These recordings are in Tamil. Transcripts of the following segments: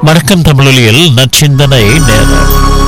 வணக்கம் தமிழொலியில் நற்சிந்தனை நேரம்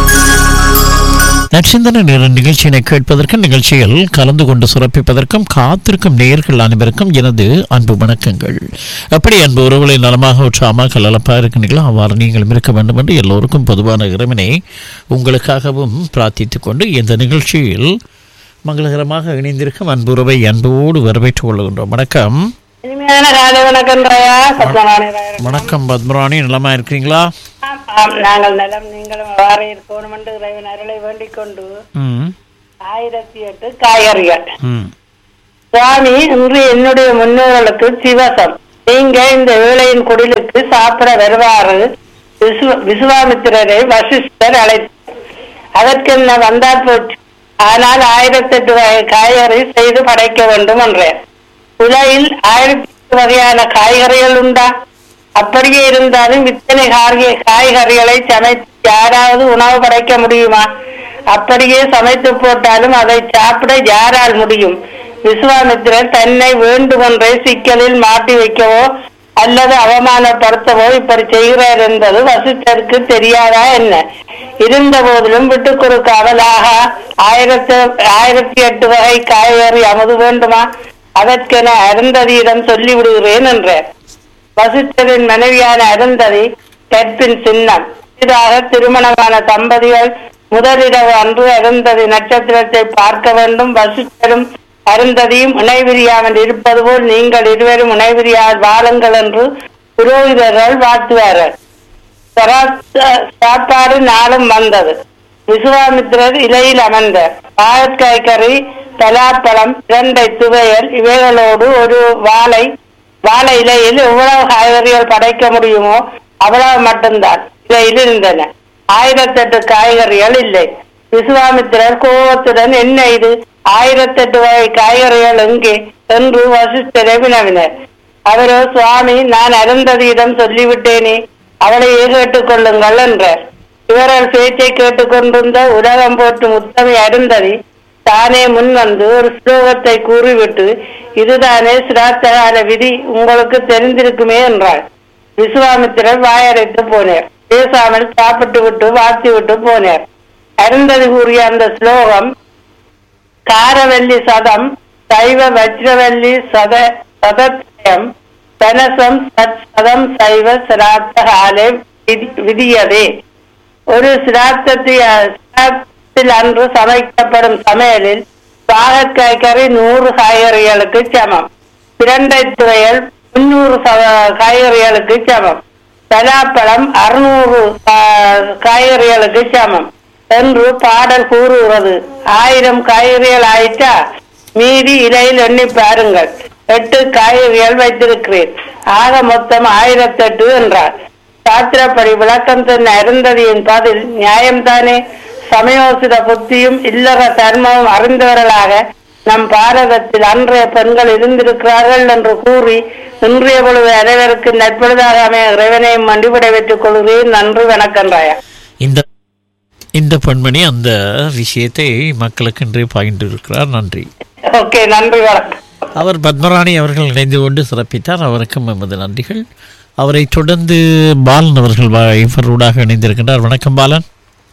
நற்சிந்தனை நேர நிகழ்ச்சியினை கேட்பதற்கும் நிகழ்ச்சியில் கலந்து கொண்டு சிறப்பிப்பதற்கும் காத்திருக்கும் நேயர்கள் அனைவருக்கும் எனது அன்பு வணக்கங்கள் எப்படி அன்பு உறவுகளை நலமாக உற்சாகமாக கலலப்பாக இருக்கின்றீர்களோ அவ்வாறு நீங்களும் இருக்க வேண்டும் என்று எல்லோருக்கும் பொதுவான இறைவனை உங்களுக்காகவும் பிரார்த்தித்துக் கொண்டு இந்த நிகழ்ச்சியில் மங்களகரமாக இணைந்திருக்கும் அன்பு உறவை அன்போடு வரவேற்றுக் கொள்கின்றோம் வணக்கம் இனிமையான காலை வணக்கம் ராயா சத்யநாராயண ராயர். வணக்கம் பத்மராணி நலமா இருக்கிறீங்களா ஆம், ஆம், நாங்கள் நலம் நீங்களும் வார இருக்கணும் என்று இறைவன் அருளை வேண்டிக் கொண்டு ம் ஆயிரத்தி எட்டு காய்கறிகள் ம் சுவாமி இன்று என்னுடைய முன்னோர்களுக்கு சிவசம் நீங்க இந்த ஏழையின் குடிலுக்கு சாப்பிட வருவாறு விசுவ- விசுவாமித்திரரை வசிஷ்டர் அழைத்தார் அதற்கென்ன வந்தால் போச்சு ஆனால் ஆயிரத்தெட்டு வகை காய்கறி செய்து படைக்க வேண்டும் என்றேன் உலகில் ஆயிரத்தி எட்டு வகையான காய்கறிகள் உண்டா அப்படியே இருந்தாலும் இத்தனை காய்கறி காய்கறிகளை சமைத்து யாராவது உணவு படைக்க முடியுமா அப்படியே சமைத்து போட்டாலும் அதை சாப்பிட யாரால் முடியும் விஸ்வாமித்திரர் தன்னை வேண்டுமென்றே சிக்கலில் மாட்டி வைக்கவோ அல்லது அவமானப்படுத்தவோ இப்படி செய்கிறார் என்பது வசிஷ்டருக்கு தெரியாதா என்ன இருந்த போதிலும் விட்டு கொடுக்காமல் ஆகா ஆயிரத்து ஆயிரத்தி எட்டு வகை காய்கறி அமுது வேண்டுமா அதற்கென அருந்ததியிடம் சொல்லி விடுகிறேன் என்றார் வசிஷ்டரின் மனைவியான அருந்ததி கற்பின் சின்னம் புதிதாக திருமணமான தம்பதிகள் முதலிரவு அன்று அருந்ததி நட்சத்திரத்தை பார்க்க வேண்டும் வசிஷ்டரும் அருந்ததியும் இணைவிரியாமல் இருப்பது போல் நீங்கள் இருவரும் இணைவிரியால் வாழுங்கள் என்று புரோகிதர்கள் வாழ்த்துவார்கள் சரா- சாப்பாடு நாளும் வந்தது விசுவாமித்திரர் இலையில் அமர்ந்தார் பாகற்காய் கறி பலாப்பழம் இரண்டை துவையல் இவைகளோடு ஒரு வாழை வாழை இலையில் எவ்வளவு காய்கறிகள் படைக்க முடியுமோ அவ்வளவு மட்டும்தான் இலையில் இருந்தன ஆயிரத்தெட்டு காய்கறிகள் இல்லை விசுவாமித்திரர் கோபத்துடன் என்ன இது ஆயிரத்தெட்டு வகை காய்கறிகள் எங்கே என்று வசிஷ்டரை வினவினர் அவரோ சுவாமி நான் அருந்ததியிடம் சொல்லிவிட்டேனே அவளையே கேட்டுக் கொள்ளுங்கள் என்றார் இவர்கள் பேச்சை கேட்டுக்கொண்டிருந்த உலகம் போற்றும் உத்தமி அருந்ததி தானே முன் வந்து ஒரு ஸ்லோகத்தை கூறிவிட்டு இதுதானே சிராத்தகால விதி உங்களுக்கு தெரிந்திருக்குமே என்றாள் விசுவாமித்திரர் வாயடைத்து போனார் பேசாமல் சாப்பிட்டு விட்டு வாழ்த்தி விட்டு போனார் அருந்ததி கூறிய அந்த ஸ்லோகம் காரவல்லி சதம் சைவ வஜ்ரவல்லி சத சதத்ரயம் தனசம் சத் சதம் சைவ சிராத்தகாலே விதி- விதியதே ஒரு சிராத்தத்தில் சிராத்தில் அன்று சமைக்கப்படும் சமையலில் பாகற்காய் கறி நூறு காய்கறிகளுக்கு சமம் பிரண்டை துவையல் முன்னூறு ச- காய்கறிகளுக்கு சமம் பலாப்பழம் அறுநூறு காய்கறிகளுக்கு சமம் என்று பாடல் கூறுகிறது ஆயிரம் காய்கறிகள் ஆயிட்டா மீதி இலையில் எண்ணி பாருங்கள் எட்டு காய்கறிகள் வைத்திருக்கிறேன் ஆக மொத்தம் ஆயிரத்தெட்டு என்றார் சாத்திரப்படி விளக்கம் தன் அருந்ததியின் பதில் நியாயம்தானே சமயோசித புத்தியும் இல்லற தர்மமும் அறிந்தவர்களாக நம் பாரதத்தில் அன்றைய பெண்கள் இருந்திருக்கிறார்கள் என்று கூறி இன்றைய பொழுது அனைவருக்கு நற்பொழுதாக அமைய இறைவனையும் மண்டிபடை பெற்றுக் கொள்கிறேன் நன்றி வணக்கம் ராயா இந்த இந்த பெண்மணி அந்த விஷயத்தை மக்களுக்கு இன்று பகிர்ந்திருக்கிறார் நன்றி ஓகே நன்றி வணக்கம் அவர் பத்மராணி அவர்கள் இணைந்து கொண்டு சிறப்பித்தார் அவருக்கும் எமது நன்றிகள் அவரை தொடர்ந்து பாலன் அவர்கள் வ- இவரோடாக இணைந்திருக்கின்றார் வணக்கம் பாலன்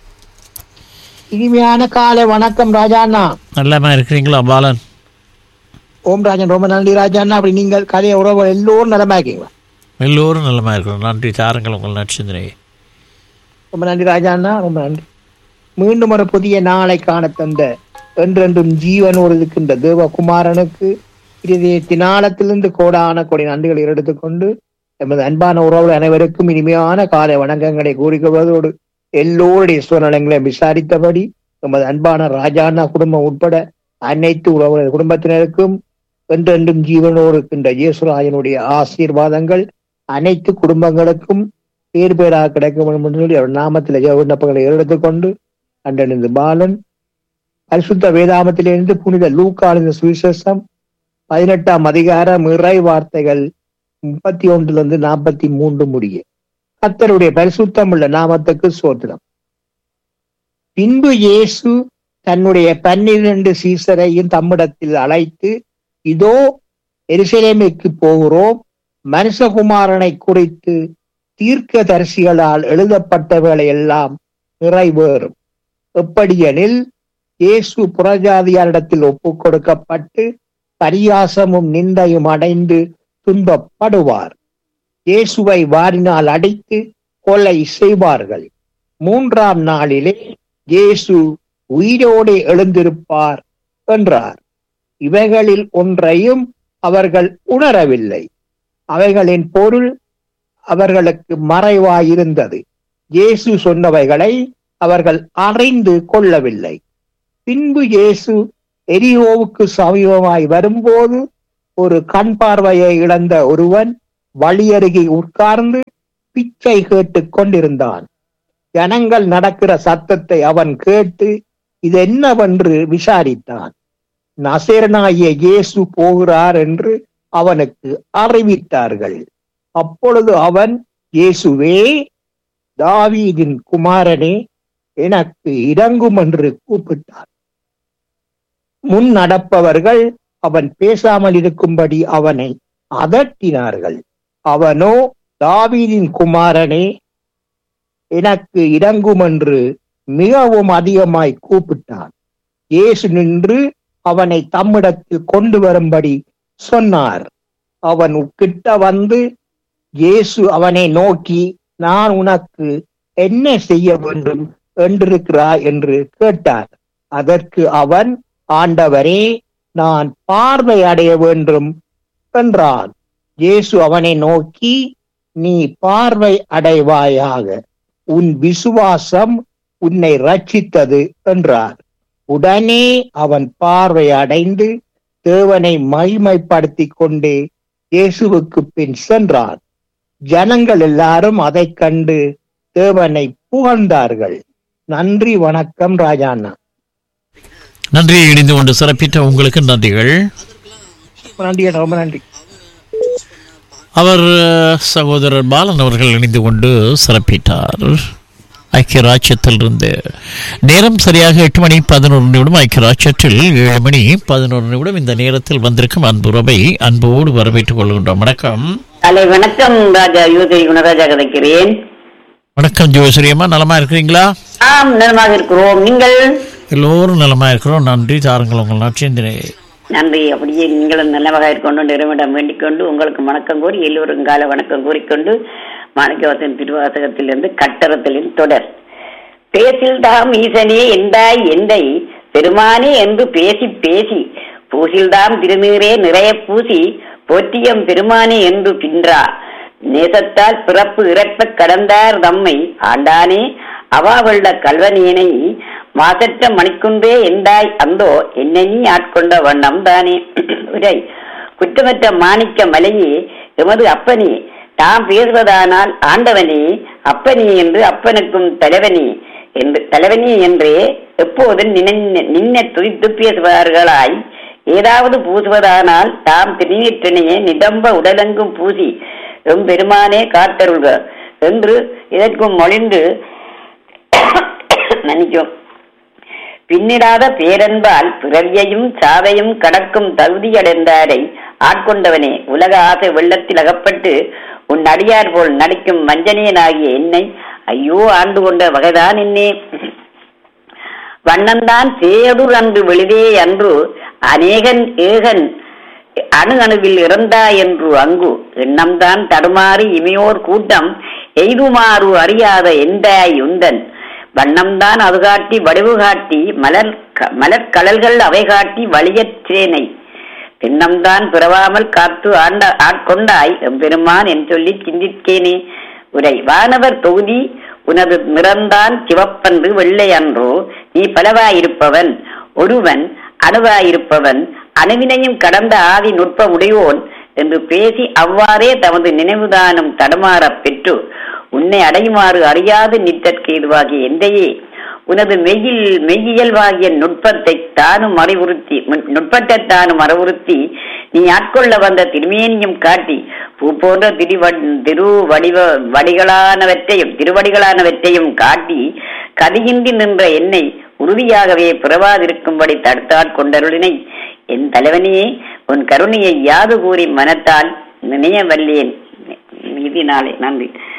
இனிமையான காலை வணக்கம் ராஜாண்ணா நலமா இருக்கிறீங்களா பாலன் ஓம் ராஜன் ரொம்ப நன்றி ராஜாண்ணா அப்படி நீங்கள் கதையை உறவு எல்லோரும் நலமா இருக்கீங்களா எல்லோரும் நலமா இருக்கிறோம் நன்றி தாருங்கள் உங்கள் நட்சத்திரை ரொம்ப நன்றி ராஜாண்ணா ரொம்ப நன்றி மீண்டும் ஒரு புதிய நாளை காண தந்த என்றென்றும் ஜீவனோடு இருக்கின்ற தேவகுமாரனுக்கு இருதய தினாலத்திலிருந்து கோடான கொடி நன்றிகளை எடுத்துக்கொண்டு எமது அன்பான உறவுகள் அனைவருக்கும் இனிமையான காலை வணக்கங்களை கூறிக்கொள்வதோடு எல்லோருடைய சூழ்நிலைகளை விசாரித்தபடி எமது அன்பான ராஜாண்ணா குடும்பம் உட்பட அனைத்து உறவுகள் குடும்பத்தினருக்கும் என்றென்றும் ஜீவனோடு இருக்கின்ற இயேசுராயனுடைய ஆசீர்வாதங்கள் அனைத்து குடும்பங்களுக்கும் பேர் பேராக கிடைக்க வேண்டும் என்று சொல்லி அவர் நாமத்தில் விண்ணப்பங்களை எடுத்துக்கொண்டு அன்றணிந்து பாலன் பரிசுத்த வேதாமத்திலிருந்து புனித லூக்காளின் சுவிசேஷம் பதினெட்டாம் அதிகாரம் இறை வார்த்தைகள் முப்பத்தி ஒன்றிலிருந்து நாற்பத்தி மூன்று முடிய கர்த்தருடைய பரிசுத்தம் உள்ள நாமத்துக்கு சோத்திரம் பின்பு இயேசு தன்னுடைய பன்னிரண்டு சீசரையும் தம்மிடத்தில் அழைத்து இதோ எருசலேமுக்கு போகிறோம் மனுஷகுமாரனை குறித்து தீர்க்கதரிசிகளால் எழுதப்பட்டவைகளை எல்லாம் நிறைவேறும் எப்படியெனில் இயேசு புறஜாதியாரிடத்தில் ஒப்புக் கொடுக்கப்பட்டு பரியாசமும் நிந்தையும் அடைந்து துன்பப்படுவார் இயேசுவை வாரினால் அடித்து கொலை செய்வார்கள் மூன்றாம் நாளிலே இயேசு உயிரோடு எழுந்திருப்பார் என்றார் இவைகளில் ஒன்றையும் அவர்கள் உணரவில்லை அவைகளின் பொருள் அவர்களுக்கு மறைவாயிருந்தது இயேசு சொன்னவைகளை அவர்கள் அறிந்து கொள்ளவில்லை பின்பு இயேசு எரியோவுக்கு சமீபமாய் வரும்போது ஒரு கண் பார்வையை இழந்த ஒருவன் வழியருகே உட்கார்ந்து பிச்சை கேட்டுக் கொண்டிருந்தான் ஜனங்கள் நடக்கிற சத்தத்தை அவன் கேட்டு இது என்னவென்று விசாரித்தான் நசேரனாகிய இயேசு போகிறார் என்று அவனுக்கு அறிவித்தார்கள் அப்பொழுது அவன் இயேசுவே தாவீதின் குமாரனே எனக்கு இறங்கும் என்று கூப்பிட்டார் முன் நடப்பவர்கள் அவன் பேசாமல் இருக்கும்படி அவனை அதட்டினார்கள் அவனோ தாவீதின் குமாரனே எனக்கு இறங்கும் என்று மிகவும் அதிகமாய் கூப்பிட்டான் இயேசு நின்று அவனை தம்மிடத்தில் கொண்டு வரும்படி சொன்னார் அவன் கிட்ட வந்து இயேசு அவனை நோக்கி நான் உனக்கு என்ன செய்ய வேண்டும் என்றிருக்கிறாய் என்று கேட்டார் அதற்கு அவன் ஆண்டவரே நான் பார்வை அடைய வேண்டும் என்றான் இயேசு அவனை நோக்கி நீ பார்வை அடைவாயாக உன் விசுவாசம் உன்னை ரட்சித்தது என்றார் உடனே அவன் பார்வை அடைந்து தேவனை மகிமைப்படுத்திக் கொண்டே இயேசுவுக்கு பின் சென்றான் ஜனங்கள் எல்லாரும் அதைக் கண்டு தேவனை புகழ்ந்தார்கள் நன்றி வணக்கம் ராஜாண்ணா நன்றி இணைந்து கொண்டு சிறப்பித்த உங்களுக்கு நன்றிகள் நன்றி அண்ணா, ரொம்ப நன்றி அவர் அஹ், சகோதரர் பாலன் அவர்கள் இணைந்து கொண்டு சிறப்பித்தார் ஐக்கிய ராஜ்யத்திலிருந்து நேரம் சரியாக எட்டு மணி பதினோரு நிமிடம் ஐக்கிய ராஜ்யத்தில் ஏழு மணி பதினோரு நிமிடம் இந்த நேரத்தில் வந்திருக்கும் அன்புறவை அன்போடு வரவேற்றுக் கொள்கின்றோம் வணக்கம் காலை வணக்கம் ராஜா யூதை குணராஜா கதைக்கிறேன் வணக்கம் ஜோசிரியம்மா நலமா இருக்கிறீங்களா ஆம் நலமாக இருக்கிறோம் நீங்கள் எல்லோரும் நலமா இருக்கிறோம் நன்றி தாருங்கள் உங்கள் நற்சிந்தனை நன்றி அப்படியே நீங்களும் நல்லமாக இருக்கணும் இறைவனிடம் வேண்டிக் கொண்டு உங்களுக்கு வணக்கம் கூறி எல்லோரும் கால வணக்கம் கூறிக்கொண்டு மாணிக்கவாசன் திருவாசகத்திலிருந்து கட்டரத்திலின் தொடர் பேசில் தாம் ஈசனே எந்தாய் எந்தை பெருமானே என்று பேசி பேசி பூசில்தாம் திருநீரே நிறைய பூசி போற்றியம் பெருமானே என்று பின்றா நேசத்தால் பிறப்பு இறப்பக் கடந்தார் தம்மை ஆண்டானே அவாவள்ள கல்வனியனை மாசற்ற மணிக்குன்றே எந்தாய் அந்தோ என்னை நீ ஆட்கொண்ட வண்ணம் தானே உரை குற்றமற்ற மாணிக்க மலையே எமது அப்பனே தாம் பேசுவதானால் ஆண்டவனே அப்பனே என்று அப்பனுக்கும் தலைவனே என்று தலைவனே என்றே எப்போதும் நினை- நின்ன துதித்து பேசுவார்களாய் ஏதாவது பூசுவதானால் தாம் திருநீற்றினையே நிதம்ப உடலெங்கும் பூசி எம் பெருமானே காத்தருள்க என்று இதற்கும் மொழிந்து மன்னிக்கும் பின்னிடாத பேரன்பால் பிறவியையும் சாவையும் கடக்கும் தகுதியடைந்தாரை ஆட்கொண்டவனே உலக ஆசை வெள்ளத்தில் அகப்பட்டு உன் அடியார் போல் நடிக்கும் வஞ்சனையனாகிய என்னை ஐயோ ஆண்டு கொண்ட வகைதான் என்னே வண்ணந்தான் சேடுர் அன்று வெளிதே அன்று அநேகன் ஏகன் அணு அணுவில் இறந்தா என்று அங்கு எண்ணம்தான் தடுமாறி இமையோர் கூட்டம் எய்துமாறு அறியாத எந்தாய் உந்தன் வண்ணம்தான் அது காட்டி வடிவு காட்டி மலர் க- மலர்கடல்கள் அவை காட்டி வலியற் சேனை திண்ணம்தான் பிறவாமல் காத்து ஆண்ட ஆட்கொண்டாய் எம்பெருமான் என் சொல்லி சிந்தித்தேனே உரை வானவர் தொகுதி உனது நிறந்தான் சிவப்பன்று வெள்ளை அன்றோ நீ பலவாயிருப்பவன் ஒருவன் அணுவாயிருப்பவன் அணுவினையும் கடந்த ஆதி நுட்பமுடையோன் என்று பேசி அவ்வாறே தமது நினைவுதானம் தடுமாறப் பெற்று உன்னை அடையுமாறு அறியாது நிற்றற்கு இதுவாகிய எந்தையே உனது மெய்யில் மெய்யியல்வாகிய நுட்பத்தை தானும் அறிவுறுத்தி முன்- நுட்பத்தை தானும் அறிவுறுத்தி நீ ஆட்கொள்ள வந்த திருமேனியும் காட்டி பூ போன்ற திருவ திரு வடிவ வடிகளானவற்றையும் திருவடிகளானவற்றையும் காட்டி கதியின்றி நின்ற என்னை உறுதியாகவே பிறவாதிருக்கும்படி தடுத்தாட் கொண்டருளினை என் தலைவனே உன் கருணையை யாது கூறி மனத்தால் நினைய வல்லேன் இது நாளே நன்றி